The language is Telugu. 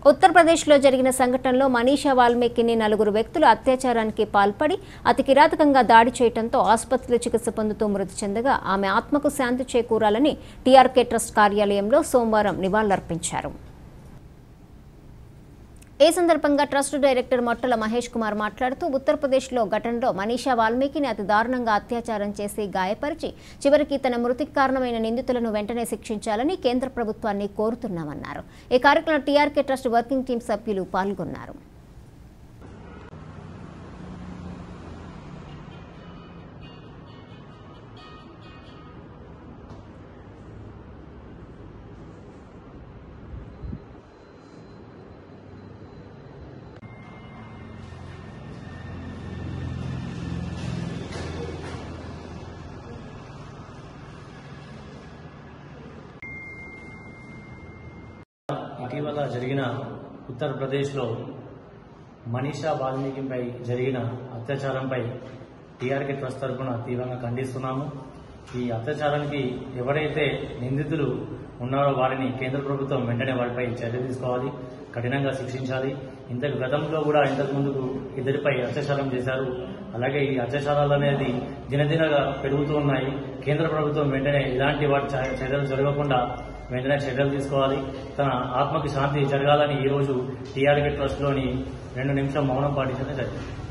ఉత్తరప్రదేశ్లో జరిగిన సంఘటనలో మనీషా వాల్మీకిని నలుగురు వ్యక్తులు అత్యాచారానికి పాల్పడి అతి కిరాతకంగా దాడి చేయడంతో ఆసుపత్రిలో చికిత్స పొందుతూ మృతి చెందగా ఆమె ఆత్మకు శాంతి చేకూరాలని టీఆర్కే ట్రస్ట్ కార్యాలయంలో సోమవారం నివాళులర్పించారు ఈ సందర్భంగా ట్రస్ట్ డైరెక్టర్ మొట్టల మహేష్ కుమార్ మాట్లాడుతూ ఉత్తరప్రదేశ్లో ఘటనలో మనీషా వాల్మీకిని అతి దారుణంగా అత్యాచారం చేసి గాయపరిచి చివరికి తన మృతికి కారణమైన నిందితులను వెంటనే శిక్షించాలని కేంద్ర ప్రభుత్వాన్ని కోరుతున్నామన్నారు ఈ కార్యక్రమంలో టీఆర్కే ట్రస్ట్ వర్కింగ్ టీం సభ్యులు పాల్గొన్నారు ఇటీవల జరిగిన ఉత్తరప్రదేశ్లో మనీషా వాల్మీకిపై జరిగిన అత్యాచారంపై టీఆర్కే ట్రస్ట్ తరఫున తీవ్రంగా ఖండిస్తున్నాము ఈ అత్యాచారానికి ఎవరైతే నిందితులు ఉన్నారో వారిని కేంద్ర ప్రభుత్వం వెంటనే వారిపై చర్య తీసుకోవాలి కఠినంగా శిక్షించాలి ఇంతకు గతంలో కూడా ఇంతకు ముందుకు ఇద్దరిపై అత్యాచారం చేశారు అలాగే ఈ అత్యాచారాలు అనేది దినదినగా పెరుగుతూ ఉన్నాయి కేంద్ర ప్రభుత్వం వెంటనే ఇలాంటి వాటి చ- చర్యలు జరగకుండా వెంటనే చర్యలు తీసుకోవాలి తన ఆత్మకి శాంతి జరగాలని ఈ రోజు టీఆర్కే ట్రస్ట్ లోని రెండు నిమిషం మౌనం పాటించడం జరిగింది